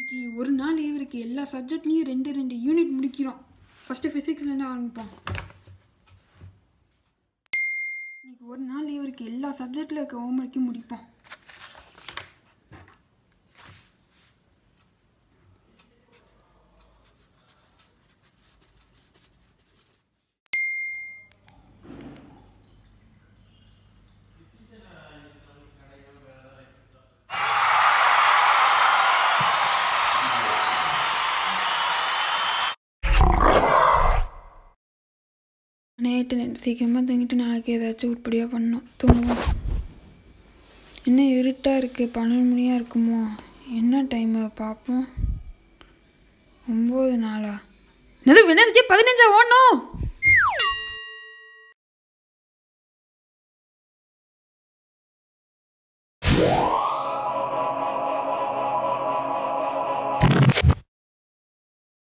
இன்னைக்கு ஒரு நாள் லீவ் இருக்குது எல்லா சப்ஜெக்ட்லேயும் ரெண்டு ரெண்டு யூனிட் முடிக்கிறோம் ஃபஸ்ட்டு ஃபிசிக்ஸ்லேருந்து ஆரம்பிப்போம் இன்னைக்கு ஒரு நாள் லீவ் இருக்குது எல்லா சப்ஜெக்டில் இருக்க ஹோம்ஒர்க்கையும் முடிப்போம் நைட்டு சீக்கிரமாக தூங்கிட்டு நாளைக்கு ஏதாச்சும் உருப்படியாக பண்ணணும் தூங்குவோம் என்ன இருட்டாக இருக்குது பன்னெண்டு மணியாக இருக்குமோ என்ன டைமு பார்ப்போம் ஒம்பது நாளா என்னது வெனஸ்டே பதினஞ்சா ஓடணும்